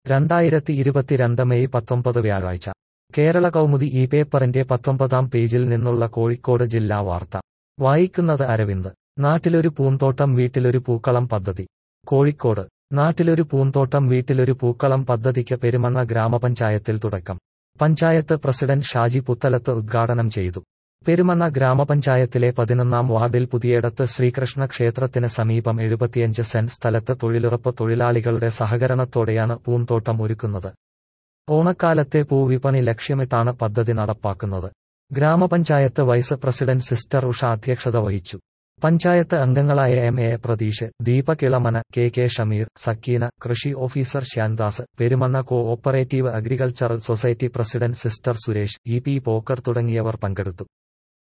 രണ്ടായിരത്തി ഇരുപത്തിരണ്ട് മെയ് പത്തൊമ്പത് വ്യാഴാഴ്ച കേരള കൗമുദി ഈ പേപ്പറിന്റെ പത്തൊമ്പതാം പേജിൽ നിന്നുള്ള കോഴിക്കോട് ജില്ലാ വാർത്ത വായിക്കുന്നത് അരവിന്ദ് നാട്ടിലൊരു പൂന്തോട്ടം വീട്ടിലൊരു പൂക്കളം പദ്ധതി കോഴിക്കോട് നാട്ടിലൊരു പൂന്തോട്ടം വീട്ടിലൊരു പൂക്കളം പദ്ധതിക്ക് പെരുമണ്ണ ഗ്രാമപഞ്ചായത്തിൽ തുടക്കം പഞ്ചായത്ത് പ്രസിഡന്റ് ഷാജി പുത്തലത്ത് ഉദ്ഘാടനം ചെയ്തു പെരുമണ്ണ ഗ്രാമപഞ്ചായത്തിലെ പതിനൊന്നാം വാർഡിൽ പുതിയടത്ത് ശ്രീകൃഷ്ണ ക്ഷേത്രത്തിന് സമീപം എഴുപത്തിയഞ്ച് സെന്റ് സ്ഥലത്ത് തൊഴിലുറപ്പ് തൊഴിലാളികളുടെ സഹകരണത്തോടെയാണ് പൂന്തോട്ടം ഒരുക്കുന്നത് ഓണക്കാലത്തെ പൂവിപണി ലക്ഷ്യമിട്ടാണ് പദ്ധതി നടപ്പാക്കുന്നത് ഗ്രാമപഞ്ചായത്ത് വൈസ് പ്രസിഡന്റ് സിസ്റ്റർ ഉഷ അധ്യക്ഷത വഹിച്ചു പഞ്ചായത്ത് അംഗങ്ങളായ M A Pratheesh Deepak Elamana K K Shameer Sakkeena കൃഷി officer Shyandas Perumanna co operative agricultural society president sister Suresh E P Pokker തുടങ്ങിയവർ പങ്കെടുത്തു